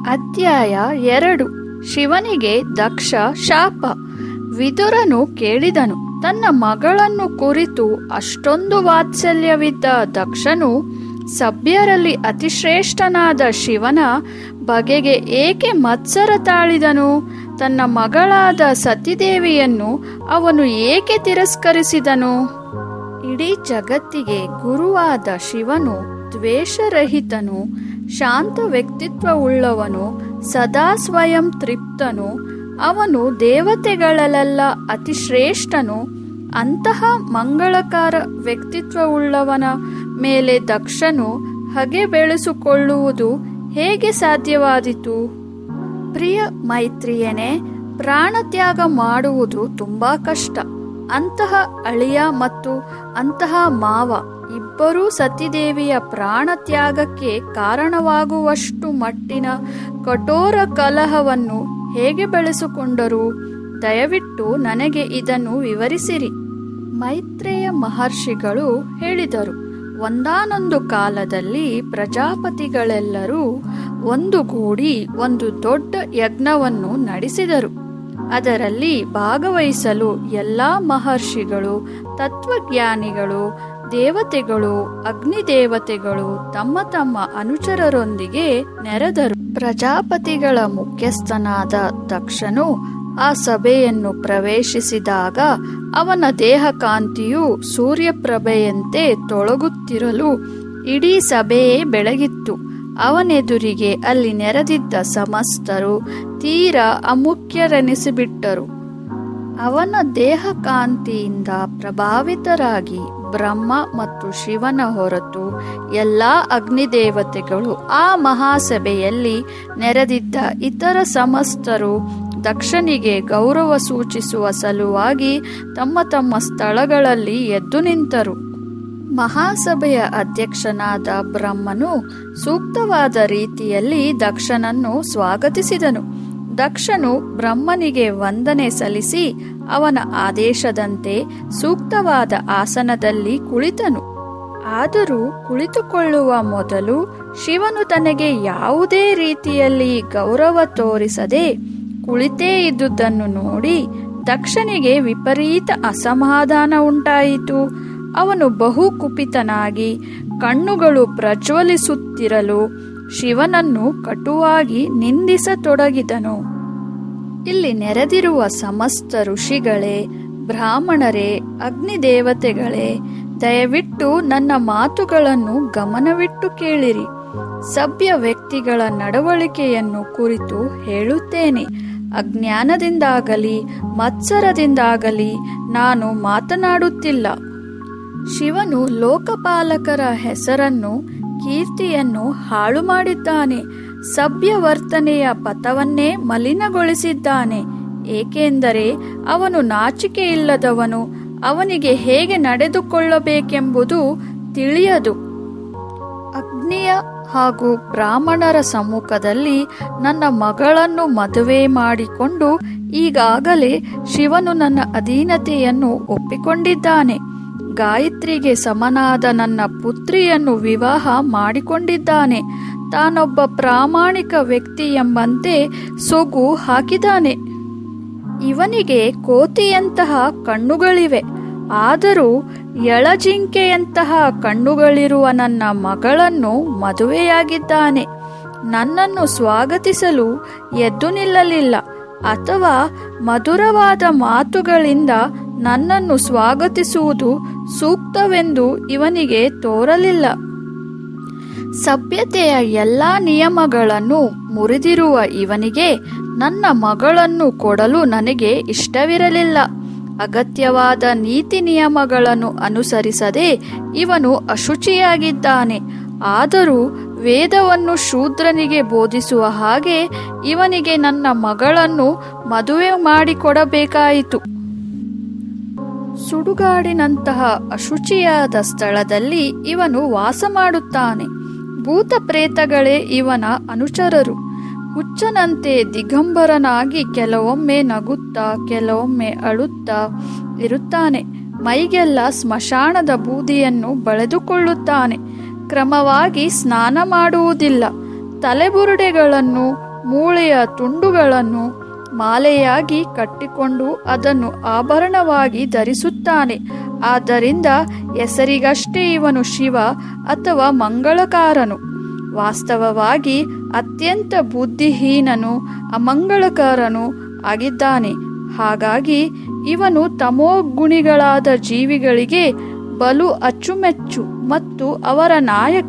ಅಧ್ಯಾಯ ಎರಡು ಶಿವನಿಗೆ ದಕ್ಷ ಶಾಪ ವಿದುರನು ಕೇಳಿದನು ತನ್ನ ಮಗಳನ್ನು ಕುರಿತು ಅಷ್ಟೊಂದು ವಾತ್ಸಲ್ಯವಿದ್ದ ದಕ್ಷನು ಸಭ್ಯರಲ್ಲಿ ಅತಿಶ್ರೇಷ್ಠನಾದ ಶಿವನ ಬಗೆಗೆ ಏಕೆ ಮತ್ಸರ ತಾಳಿದನು ತನ್ನ ಮಗಳಾದ ಸತಿದೇವಿಯನ್ನು ಅವನು ಏಕೆ ತಿರಸ್ಕರಿಸಿದನು ಇಡೀ ಜಗತ್ತಿಗೆ ಗುರುವಾದ ಶಿವನು ದ್ವೇಷರಹಿತನು ಶಾಂತ ವ್ಯಕ್ತಿತ್ವವುಳ್ಳವನು ಸದಾ ಸ್ವಯಂ ತೃಪ್ತನು ಅವನು ದೇವತೆಗಳಲ್ಲೆಲ್ಲ ಅತಿ ಶ್ರೇಷ್ಠನು ಅಂತಹ ಮಂಗಳಕಾರ ವ್ಯಕ್ತಿತ್ವವುಳ್ಳವನ ಮೇಲೆ ದಕ್ಷನು ಹಗೆ ಬೆಳೆಸಿಕೊಳ್ಳುವುದು ಹೇಗೆ ಸಾಧ್ಯವಾದಿತು ಪ್ರಿಯ ಮೈತ್ರಿಯನೇ ಪ್ರಾಣತ್ಯಾಗ ಮಾಡುವುದು ತುಂಬಾ ಕಷ್ಟ ಅಂತಹ ಅಳಿಯ ಮತ್ತು ಅಂತಹ ಮಾವ ಇಬ್ಬರೂ ಸತಿದೇವಿಯ ಪ್ರಾಣ ತ್ಯಾಗಕ್ಕೆ ಕಾರಣವಾಗುವಷ್ಟು ಮಟ್ಟಿನ ಕಠೋರ ಕಲಹವನ್ನು ಹೇಗೆ ಬೆಳೆಸಿಕೊಂಡರು ದಯವಿಟ್ಟು ನನಗೆ ಇದನ್ನು ವಿವರಿಸಿರಿ ಮೈತ್ರೇಯ ಮಹರ್ಷಿಗಳು ಹೇಳಿದರು ಒಂದಾನೊಂದು ಕಾಲದಲ್ಲಿ ಪ್ರಜಾಪತಿಗಳೆಲ್ಲರೂ ಒಂದುಗೂಡಿ ಒಂದು ದೊಡ್ಡ ಯಜ್ಞವನ್ನು ನಡೆಸಿದರು ಅದರಲ್ಲಿ ಭಾಗವಹಿಸಲು ಎಲ್ಲ ಮಹರ್ಷಿಗಳು ತತ್ವಜ್ಞಾನಿಗಳು ದೇವತೆಗಳು ಅಗ್ನಿದೇವತೆಗಳು ತಮ್ಮ ತಮ್ಮ ಅನುಚರರೊಂದಿಗೆ ನೆರೆದರು ಪ್ರಜಾಪತಿಗಳ ಮುಖ್ಯಸ್ಥನಾದ ದಕ್ಷನು ಆ ಸಭೆಯನ್ನು ಪ್ರವೇಶಿಸಿದಾಗ ಅವನ ದೇಹ ಕಾಂತಿಯು ಸೂರ್ಯಪ್ರಭೆಯಂತೆ ತೊಳಗುತ್ತಿರಲು ಇಡೀ ಸಭೆಯೇ ಬೆಳಗಿತ್ತು ಅವನೆದುರಿಗೆ ಅಲ್ಲಿ ನೆರೆದಿದ್ದ ಸಮಸ್ತರು ತೀರಾ ಅಮುಖ್ಯರೆನಿಸಿಬಿಟ್ಟರು ಅವನ ದೇಹ ಕಾಂತಿಯಿಂದ ಪ್ರಭಾವಿತರಾಗಿ ಬ್ರಹ್ಮ ಮತ್ತು ಶಿವನ ಹೊರತು ಎಲ್ಲ ಅಗ್ನಿದೇವತೆಗಳು ಆ ಮಹಾಸಭೆಯಲ್ಲಿ ನೆರೆದಿದ್ದ ಇತರ ಸಮಸ್ತರು ದಕ್ಷನಿಗೆ ಗೌರವ ಸೂಚಿಸುವ ಸಲುವಾಗಿ ತಮ್ಮ ತಮ್ಮ ಸ್ಥಳಗಳಲ್ಲಿ ಎದ್ದು ನಿಂತರು ಮಹಾಸಭೆಯ ಅಧ್ಯಕ್ಷನಾದ ಬ್ರಹ್ಮನು ಸೂಕ್ತವಾದ ರೀತಿಯಲ್ಲಿ ದಕ್ಷನನ್ನು ಸ್ವಾಗತಿಸಿದನು ದಕ್ಷನು ಬ್ರಹ್ಮನಿಗೆ ವಂದನೆ ಸಲ್ಲಿಸಿ ಅವನ ಆದೇಶದಂತೆ ಸೂಕ್ತವಾದ ಆಸನದಲ್ಲಿ ಕುಳಿತನು ಆದರೂ ಕುಳಿತುಕೊಳ್ಳುವ ಮೊದಲು ಶಿವನು ತನಗೆ ಯಾವುದೇ ರೀತಿಯಲ್ಲಿ ಗೌರವ ತೋರಿಸದೆ ಕುಳಿತೇ ಇದ್ದುದನ್ನು ನೋಡಿ ದಕ್ಷನಿಗೆ ವಿಪರೀತ ಅಸಮಾಧಾನ ಉಂಟಾಯಿತು ಅವನು ಬಹು ಕುಪಿತನಾಗಿ ಕಣ್ಣುಗಳು ಪ್ರಜ್ವಲಿಸುತ್ತಿರಲು ಶಿವನನ್ನು ಕಟುವಾಗಿ ನಿಂದಿಸತೊಡಗಿದನು ಇಲ್ಲಿ ನೆರೆದಿರುವ ಸಮಸ್ತ ಋಷಿಗಳೇ ಬ್ರಾಹ್ಮಣರೇ ಅಗ್ನಿದೇವತೆಗಳೇ ದಯವಿಟ್ಟು ನನ್ನ ಮಾತುಗಳನ್ನು ಗಮನವಿಟ್ಟು ಕೇಳಿರಿ ಸಭ್ಯ ವ್ಯಕ್ತಿಗಳ ನಡವಳಿಕೆಯನ್ನು ಕುರಿತು ಹೇಳುತ್ತೇನೆ ಅಜ್ಞಾನದಿಂದಾಗಲಿ ಮತ್ಸರದಿಂದಾಗಲಿ ನಾನು ಮಾತನಾಡುತ್ತಿಲ್ಲ ಶಿವನು ಲೋಕಪಾಲಕರ ಹೆಸರನ್ನು ಕೀರ್ತಿಯನ್ನು ಹಾಳು ಮಾಡಿದ್ದಾನೆ ಸಭ್ಯ ವರ್ತನೆಯ ಪಥವನ್ನೇ ಮಲಿನಗೊಳಿಸಿದ್ದಾನೆ ಏಕೆಂದರೆ ಅವನು ನಾಚಿಕೆಯಿಲ್ಲದವನು ಅವನಿಗೆ ಹೇಗೆ ನಡೆದುಕೊಳ್ಳಬೇಕೆಂಬುದು ತಿಳಿಯದು ಅಗ್ನಿಯ ಹಾಗೂ ಬ್ರಾಹ್ಮಣರ ಸಮ್ಮುಖದಲ್ಲಿ ನನ್ನ ಮಗಳನ್ನು ಮದುವೆ ಮಾಡಿಕೊಂಡು ಈಗಾಗಲೇ ಶಿವನು ನನ್ನ ಅಧೀನತೆಯನ್ನು ಒಪ್ಪಿಕೊಂಡಿದ್ದಾನೆ ಗಾಯತ್ರಿಗೆ ಸಮನಾದ ನನ್ನ ಪುತ್ರಿಯನ್ನು ವಿವಾಹ ಮಾಡಿಕೊಂಡಿದ್ದಾನೆ ತಾನೊಬ್ಬ ಪ್ರಾಮಾಣಿಕ ವ್ಯಕ್ತಿ ಎಂಬಂತೆ ಸೊಗು ಹಾಕಿದ್ದಾನೆ ಇವನಿಗೆ ಕೋತಿಯಂತಹ ಕಣ್ಣುಗಳಿವೆ ಆದರೂ ಎಳಜಿಂಕೆಯಂತಹ ಕಣ್ಣುಗಳಿರುವ ನನ್ನ ಮಗಳನ್ನು ಮದುವೆಯಾಗಿದ್ದಾನೆ ನನ್ನನ್ನು ಸ್ವಾಗತಿಸಲು ಎದ್ದು ನಿಲ್ಲಲಿಲ್ಲ ಅಥವಾ ಮಧುರವಾದ ಮಾತುಗಳಿಂದ ನನ್ನನ್ನು ಸ್ವಾಗತಿಸುವುದು ಸೂಕ್ತವೆಂದು ಇವನಿಗೆ ತೋರಲಿಲ್ಲ ಸಭ್ಯತೆಯ ಎಲ್ಲ ನಿಯಮಗಳನ್ನು ಮುರಿದಿರುವ ಇವನಿಗೆ ನನ್ನ ಮಗಳನ್ನು ಕೊಡಲು ನನಗೆ ಇಷ್ಟವಿರಲಿಲ್ಲ ಅಗತ್ಯವಾದ ನೀತಿ ನಿಯಮಗಳನ್ನು ಅನುಸರಿಸದೆ ಇವನು ಅಶುಚಿಯಾಗಿದ್ದಾನೆ ಆದರೂ ವೇದವನ್ನು ಶೂದ್ರನಿಗೆ ಬೋಧಿಸುವ ಹಾಗೆ ಇವನಿಗೆ ನನ್ನ ಮಗಳನ್ನು ಮದುವೆ ಮಾಡಿಕೊಡಬೇಕಾಯಿತು ಸುಡುಗಾಡಿನಂತಹ ಅಶುಚಿಯಾದ ಸ್ಥಳದಲ್ಲಿ ಇವನು ವಾಸ ಮಾಡುತ್ತಾನೆ ಭೂತ ಪ್ರೇತಗಳೇ ಇವನ ಅನುಚರರು ಹುಚ್ಚನಂತೆ ದಿಗಂಬರನಾಗಿ ಕೆಲವೊಮ್ಮೆ ನಗುತ್ತಾ ಕೆಲವೊಮ್ಮೆ ಅಳುತ್ತಾ ಇರುತ್ತಾನೆ ಮೈಗೆಲ್ಲ ಸ್ಮಶಾನದ ಬೂದಿಯನ್ನು ಬಳೆದುಕೊಳ್ಳುತ್ತಾನೆ ಕ್ರಮವಾಗಿ ಸ್ನಾನ ಮಾಡುವುದಿಲ್ಲ ತಲೆಬುರುಡೆಗಳನ್ನು ಮೂಳೆಯ ತುಂಡುಗಳನ್ನು ಮಾಲೆಯಾಗಿ ಕಟ್ಟಿಕೊಂಡು ಅದನ್ನು ಆಭರಣವಾಗಿ ಧರಿಸುತ್ತಾನೆ ಆದ್ದರಿಂದ ಹೆಸರಿಗಷ್ಟೇ ಇವನು ಶಿವ ಅಥವಾ ಮಂಗಳಕಾರನು ವಾಸ್ತವವಾಗಿ ಅತ್ಯಂತ ಬುದ್ಧಿಹೀನನು ಅಮಂಗಳಕಾರನು ಆಗಿದ್ದಾನೆ ಹಾಗಾಗಿ ಇವನು ತಮೋಗುಣಿಗಳಾದ ಜೀವಿಗಳಿಗೆ ಬಲು ಅಚ್ಚುಮೆಚ್ಚು ಮತ್ತು ಅವರ ನಾಯಕ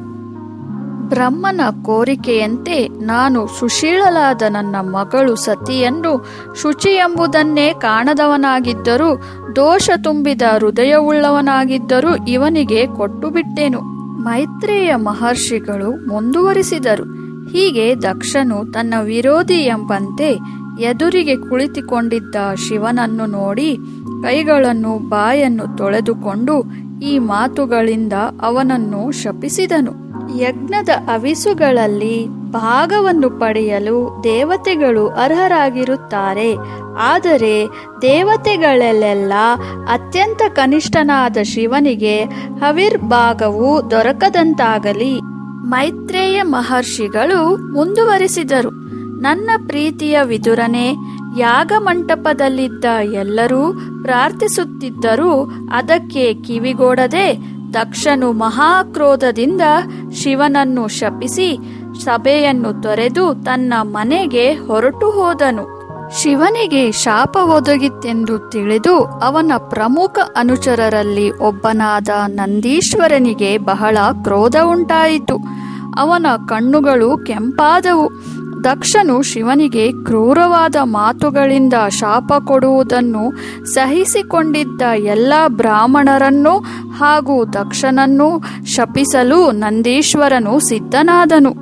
ಬ್ರಹ್ಮನ ಕೋರಿಕೆಯಂತೆ ನಾನು ಸುಶೀಳಲಾದ ನನ್ನ ಮಗಳು ಸತಿಯನ್ನು ಶುಚಿ ಎಂಬುದನ್ನೇ ಕಾಣದವನಾಗಿದ್ದರೂ ದೋಷ ತುಂಬಿದ ಹೃದಯವುಳ್ಳವನಾಗಿದ್ದರೂ ಇವನಿಗೆ ಕೊಟ್ಟು ಬಿಟ್ಟೆನು ಮೈತ್ರೇಯ ಮಹರ್ಷಿಗಳು ಮುಂದುವರಿಸಿದರು ಹೀಗೆ ದಕ್ಷನು ತನ್ನ ವಿರೋಧಿ ಎಂಬಂತೆ ಎದುರಿಗೆ ಕುಳಿತುಕೊಂಡಿದ್ದ ಶಿವನನ್ನು ನೋಡಿ ಕೈಗಳನ್ನು ಬಾಯನ್ನು ತೊಳೆದುಕೊಂಡು ಈ ಮಾತುಗಳಿಂದ ಅವನನ್ನು ಶಪಿಸಿದನು ಯಜ್ಞದ ಅವಿಸುಗಳಲ್ಲಿ ಭಾಗವನ್ನು ಪಡೆಯಲು ದೇವತೆಗಳು ಅರ್ಹರಾಗಿರುತ್ತಾರೆ ಆದರೆ ದೇವತೆಗಳಲ್ಲೆಲ್ಲ ಅತ್ಯಂತ ಕನಿಷ್ಠನಾದ ಶಿವನಿಗೆ ಹವಿರ್ಭಾಗವು ದೊರಕದಂತಾಗಲಿ ಮೈತ್ರೇಯ ಮಹರ್ಷಿಗಳು ಮುಂದುವರಿಸಿದರು ನನ್ನ ಪ್ರೀತಿಯ ವಿದುರನೇ ಯಾಗ ಮಂಟಪದಲ್ಲಿದ್ದ ಎಲ್ಲರೂ ಪ್ರಾರ್ಥಿಸುತ್ತಿದ್ದರೂ ಅದಕ್ಕೆ ಕಿವಿಗೊಡದೆ ದಕ್ಷನು ಮಹಾಕ್ರೋಧದಿಂದ ಶಿವನನ್ನು ಶಪಿಸಿ ಸಭೆಯನ್ನು ತೊರೆದು ತನ್ನ ಮನೆಗೆ ಹೊರಟು ಹೋದನು ಶಿವನಿಗೆ ಶಾಪ ಒದಗಿತ್ತೆಂದು ತಿಳಿದು ಅವನ ಪ್ರಮುಖ ಅನುಚರರಲ್ಲಿ ಒಬ್ಬನಾದ ನಂದೀಶ್ವರನಿಗೆ ಬಹಳ ಕ್ರೋಧ ಉಂಟಾಯಿತು ಅವನ ಕಣ್ಣುಗಳು ಕೆಂಪಾದವು ದಕ್ಷನು ಶಿವನಿಗೆ ಕ್ರೂರವಾದ ಮಾತುಗಳಿಂದ ಶಾಪ ಕೊಡುವುದನ್ನು ಸಹಿಸಿಕೊಂಡಿದ್ದ ಎಲ್ಲ ಬ್ರಾಹ್ಮಣರನ್ನು ಹಾಗೂ ದಕ್ಷನನ್ನು ಶಪಿಸಲು ನಂದೀಶ್ವರನು ಸಿದ್ಧನಾದನು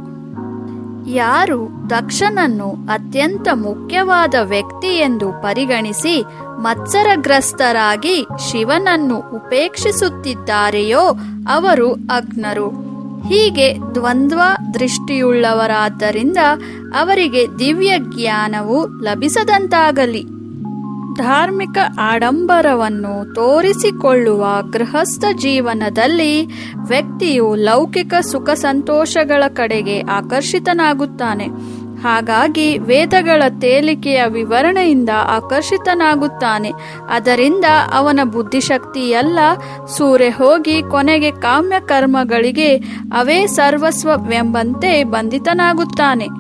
ಯಾರು ದಕ್ಷನನ್ನು ಅತ್ಯಂತ ಮುಖ್ಯವಾದ ವ್ಯಕ್ತಿ ಎಂದು ಪರಿಗಣಿಸಿ ಮತ್ಸರಗ್ರಸ್ತರಾಗಿ ಶಿವನನ್ನು ಉಪೇಕ್ಷಿಸುತ್ತಿದ್ದಾರೆಯೋ ಅವರು ಅಗ್ನರು ಹೀಗೆ ದ್ವಂದ್ವ ದೃಷ್ಟಿಯುಳ್ಳವರಾದ್ದರಿಂದ ಅವರಿಗೆ ದಿವ್ಯ ಜ್ಞಾನವು ಲಭಿಸದಂತಾಗಲಿ ಧಾರ್ಮಿಕ ಆಡಂಬರವನ್ನು ತೋರಿಸಿಕೊಳ್ಳುವ ಗೃಹಸ್ಥ ಜೀವನದಲ್ಲಿ ವ್ಯಕ್ತಿಯು ಲೌಕಿಕ ಸುಖ ಸಂತೋಷಗಳ ಕಡೆಗೆ ಆಕರ್ಷಿತನಾಗುತ್ತಾನೆ ಹಾಗಾಗಿ ವೇದಗಳ ತೇಲಿಕೆಯ ವಿವರಣೆಯಿಂದ ಆಕರ್ಷಿತನಾಗುತ್ತಾನೆ ಅದರಿಂದ ಅವನ ಬುದ್ಧಿಶಕ್ತಿ ಎಲ್ಲ ಸೂರೆ ಹೋಗಿ ಕೊನೆಗೆ ಕಾಮ್ಯ ಕರ್ಮಗಳಿಗೆ ಅವೇ ಸರ್ವಸ್ವವೆಂಬಂತೆ ಬಂಧಿತನಾಗುತ್ತಾನೆ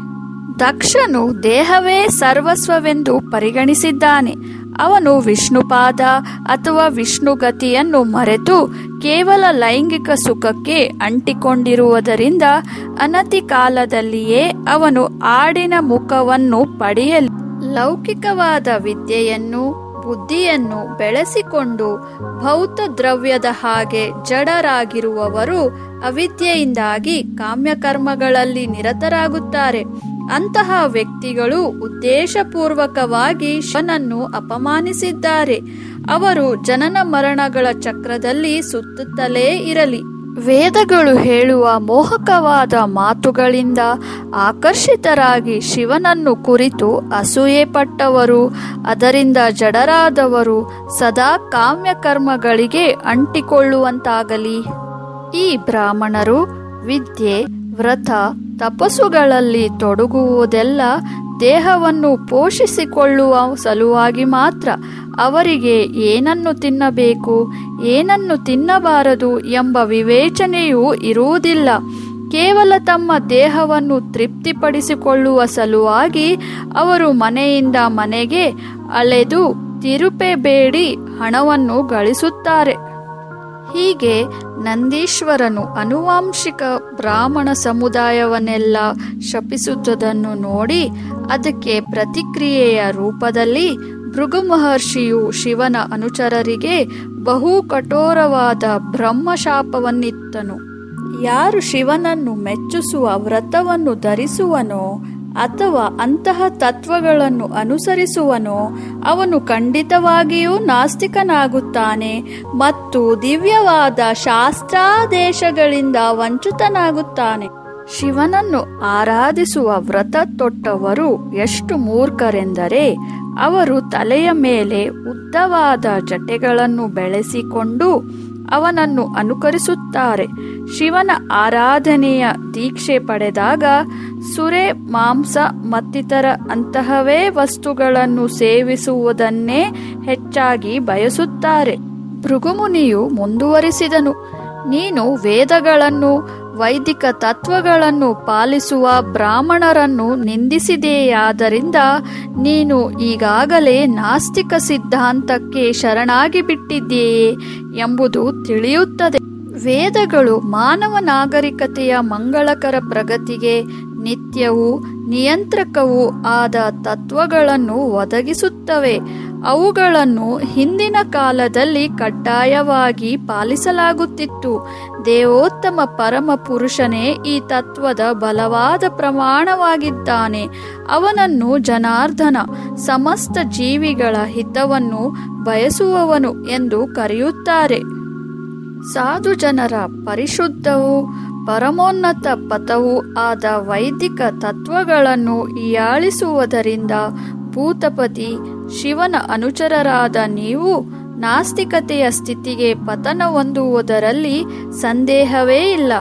ದಕ್ಷನು ದೇಹವೇ ಸರ್ವಸ್ವವೆಂದು ಪರಿಗಣಿಸಿದ್ದಾನೆ ಅವನು ವಿಷ್ಣುಪಾದ ಅಥವಾ ವಿಷ್ಣುಗತಿಯನ್ನು ಮರೆತು ಕೇವಲ ಲೈಂಗಿಕ ಸುಖಕ್ಕೆ ಅಂಟಿಕೊಂಡಿರುವುದರಿಂದ ಅನತಿ ಕಾಲದಲ್ಲಿಯೇ ಅವನು ಆಡಿನ ಮುಖವನ್ನು ಪಡೆಯಲಿ ಲೌಕಿಕವಾದ ವಿದ್ಯೆಯನ್ನು ಬುದ್ಧಿಯನ್ನು ಬೆಳೆಸಿಕೊಂಡು ಭೌತ ದ್ರವ್ಯದ ಹಾಗೆ ಜಡರಾಗಿರುವವರು ಅವಿದ್ಯೆಯಿಂದಾಗಿ ಕಾಮ್ಯಕರ್ಮಗಳಲ್ಲಿ ನಿರತರಾಗುತ್ತಾರೆ ಅಂತಹ ವ್ಯಕ್ತಿಗಳು ಉದ್ದೇಶಪೂರ್ವಕವಾಗಿ ಶಿವನನ್ನು ಅಪಮಾನಿಸಿದ್ದಾರೆ ಅವರು ಜನನ ಮರಣಗಳ ಚಕ್ರದಲ್ಲಿ ಸುತ್ತುತ್ತಲೇ ಇರಲಿ ವೇದಗಳು ಹೇಳುವ ಮೋಹಕವಾದ ಮಾತುಗಳಿಂದ ಆಕರ್ಷಿತರಾಗಿ ಶಿವನನ್ನು ಕುರಿತು ಅಸೂಯೆ ಪಟ್ಟವರು ಅದರಿಂದ ಜಡರಾದವರು ಸದಾ ಕಾಮ್ಯಕರ್ಮಗಳಿಗೆ ಅಂಟಿಕೊಳ್ಳುವಂತಾಗಲಿ ಈ ಬ್ರಾಹ್ಮಣರು ವಿದ್ಯೆ ವ್ರತ ತಪಸ್ಸುಗಳಲ್ಲಿ ತೊಡಗುವುದೆಲ್ಲ ದೇಹವನ್ನು ಪೋಷಿಸಿಕೊಳ್ಳುವ ಸಲುವಾಗಿ ಮಾತ್ರ ಅವರಿಗೆ ಏನನ್ನು ತಿನ್ನಬೇಕು ಏನನ್ನು ತಿನ್ನಬಾರದು ಎಂಬ ವಿವೇಚನೆಯೂ ಇರುವುದಿಲ್ಲ ಕೇವಲ ತಮ್ಮ ದೇಹವನ್ನು ತೃಪ್ತಿಪಡಿಸಿಕೊಳ್ಳುವ ಸಲುವಾಗಿ ಅವರು ಮನೆಯಿಂದ ಮನೆಗೆ ಅಲೆದು ತಿರುಪೆ ಬೇಡಿ ಹಣವನ್ನು ಗಳಿಸುತ್ತಾರೆ ಹೀಗೆ ನಂದೀಶ್ವರನು ಅನುವಾಂಶಿಕ ಬ್ರಾಹ್ಮಣ ಸಮುದಾಯವನ್ನೆಲ್ಲ ಶಪಿಸುವುದನ್ನು ನೋಡಿ ಅದಕ್ಕೆ ಪ್ರತಿಕ್ರಿಯೆಯ ರೂಪದಲ್ಲಿ ಭೃಗು ಮಹರ್ಷಿಯು ಶಿವನ ಅನುಚರರಿಗೆ ಬಹು ಕಠೋರವಾದ ಬ್ರಹ್ಮಶಾಪವನ್ನಿತ್ತನು ಯಾರು ಶಿವನನ್ನು ಮೆಚ್ಚಿಸುವ ವ್ರತವನ್ನು ಧರಿಸುವನೋ ಅಥವಾ ಅಂತಹ ತತ್ವಗಳನ್ನು ಅನುಸರಿಸುವನೋ ಅವನು ಖಂಡಿತವಾಗಿಯೂ ನಾಸ್ತಿಕನಾಗುತ್ತಾನೆ ಮತ್ತು ದಿವ್ಯವಾದ ಶಾಸ್ತ್ರಾದೇಶಗಳಿಂದ ವಂಚಿತನಾಗುತ್ತಾನೆ ಶಿವನನ್ನು ಆರಾಧಿಸುವ ವ್ರತ ತೊಟ್ಟವರು ಎಷ್ಟು ಮೂರ್ಖರೆಂದರೆ ಅವರು ತಲೆಯ ಮೇಲೆ ಉದ್ದವಾದ ಜಟೆಗಳನ್ನು ಬೆಳೆಸಿಕೊಂಡು ಅವನನ್ನು ಅನುಕರಿಸುತ್ತಾರೆ ಶಿವನ ಆರಾಧನೆಯ ದೀಕ್ಷೆ ಪಡೆದಾಗ ಸುರೆ ಮಾಂಸ ಮತ್ತಿತರ ಅಂತಹವೇ ವಸ್ತುಗಳನ್ನು ಸೇವಿಸುವುದನ್ನೇ ಹೆಚ್ಚಾಗಿ ಬಯಸುತ್ತಾರೆ ಭೃಗುಮುನಿಯು ಮುಂದುವರಿಸಿದನು ನೀನು ವೇದಗಳನ್ನು ವೈದಿಕ ತತ್ವಗಳನ್ನು ಪಾಲಿಸುವ ಬ್ರಾಹ್ಮಣರನ್ನು ನಿಂದಿಸಿದೆಯಾದ್ದರಿಂದ ನೀನು ಈಗಾಗಲೇ ನಾಸ್ತಿಕ ಸಿದ್ಧಾಂತಕ್ಕೆ ಶರಣಾಗಿ ಬಿಟ್ಟಿದ್ದೀಯೇ ಎಂಬುದು ತಿಳಿಯುತ್ತದೆ ವೇದಗಳು ಮಾನವ ನಾಗರಿಕತೆಯ ಮಂಗಳಕರ ಪ್ರಗತಿಗೆ ನಿತ್ಯವೂ ನಿಯಂತ್ರಕವೂ ಆದ ತತ್ವಗಳನ್ನು ಒದಗಿಸುತ್ತವೆ ಅವುಗಳನ್ನು ಹಿಂದಿನ ಕಾಲದಲ್ಲಿ ಕಡ್ಡಾಯವಾಗಿ ಪಾಲಿಸಲಾಗುತ್ತಿತ್ತು ದೇವೋತ್ತಮ ಪರಮ ಪುರುಷನೇ ಈ ತತ್ವದ ಬಲವಾದ ಪ್ರಮಾಣವಾಗಿದ್ದಾನೆ ಅವನನ್ನು ಜನಾರ್ದನ ಸಮಸ್ತ ಜೀವಿಗಳ ಹಿತವನ್ನು ಬಯಸುವವನು ಎಂದು ಕರೆಯುತ್ತಾರೆ ಸಾಧು ಜನರ ಪರಿಶುದ್ಧವೂ ಪರಮೋನ್ನತ ಪಥವೂ ಆದ ವೈದಿಕ ತತ್ವಗಳನ್ನು ಹೀಯಾಳಿಸುವುದರಿಂದ ಭೂತಪತಿ ಶಿವನ ಅನುಚರರಾದ ನೀವು ನಾಸ್ತಿಕತೆಯ ಸ್ಥಿತಿಗೆ ಪತನ ಹೊಂದುವುದರಲ್ಲಿ ಸಂದೇಹವೇ ಇಲ್ಲ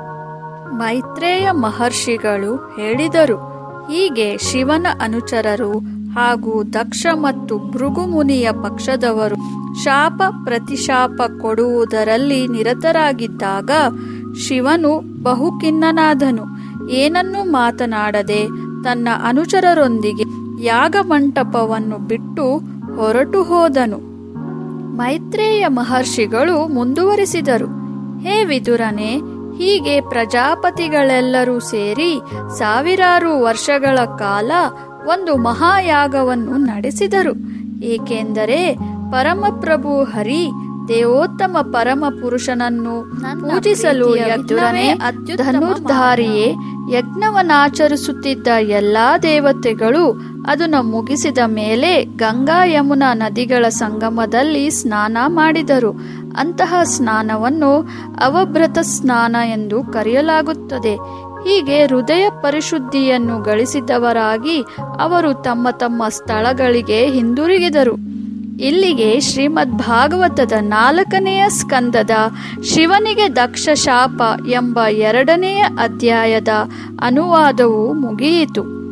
ಮೈತ್ರೇಯ ಮಹರ್ಷಿಗಳು ಹೇಳಿದರು ಹೀಗೆ ಶಿವನ ಅನುಚರರು ಹಾಗೂ ದಕ್ಷ ಮತ್ತು ಭೃಗುಮುನಿಯ ಪಕ್ಷದವರು ಶಾಪ ಪ್ರತಿಶಾಪ ಕೊಡುವುದರಲ್ಲಿ ನಿರತರಾಗಿದ್ದಾಗ ಶಿವನು ಬಹುಖಿನ್ನನಾದನು ಏನನ್ನೂ ಮಾತನಾಡದೆ ತನ್ನ ಅನುಚರರೊಂದಿಗೆ ಯಾಗಮಂಟಪವನ್ನು ಬಿಟ್ಟು ಹೊರಟು ಹೋದನು ಮೈತ್ರೇಯ ಮಹರ್ಷಿಗಳು ಮುಂದುವರಿಸಿದರು ಹೇ ವಿದುರನೆ ಹೀಗೆ ಪ್ರಜಾಪತಿಗಳೆಲ್ಲರೂ ಸೇರಿ ಸಾವಿರಾರು ವರ್ಷಗಳ ಕಾಲ ಒಂದು ಮಹಾಯಾಗವನ್ನು ನಡೆಸಿದರು ಏಕೆಂದರೆ ಪರಮಪ್ರಭು ಹರಿ ದೇವೋತ್ತಮ ಪರಮ ಪುರುಷನನ್ನು ಪೂಜಿಸಲು ಯಜ್ಞವೇ ಧನುರ್ಧಾರಿಯೇ ಯಜ್ಞವನ್ನಾಚರಿಸುತ್ತಿದ್ದ ಎಲ್ಲಾ ದೇವತೆಗಳು ಅದನ್ನು ಮುಗಿಸಿದ ಮೇಲೆ ಗಂಗಾ ಯಮುನಾ ನದಿಗಳ ಸಂಗಮದಲ್ಲಿ ಸ್ನಾನ ಮಾಡಿದರು ಅಂತಹ ಸ್ನಾನವನ್ನು ಅವಭೃತ ಸ್ನಾನ ಎಂದು ಕರೆಯಲಾಗುತ್ತದೆ ಹೀಗೆ ಹೃದಯ ಪರಿಶುದ್ಧಿಯನ್ನು ಗಳಿಸಿದವರಾಗಿ ಅವರು ತಮ್ಮ ತಮ್ಮ ಸ್ಥಳಗಳಿಗೆ ಹಿಂದಿರುಗಿದರು ಇಲ್ಲಿಗೆ ಶ್ರೀಮದ್ ಭಾಗವತದ ನಾಲ್ಕನೆಯ ಸ್ಕಂದದ ಶಿವನಿಗೆ ದಕ್ಷ ಶಾಪ ಎಂಬ ಎರಡನೆಯ ಅಧ್ಯಾಯದ ಅನುವಾದವು ಮುಗಿಯಿತು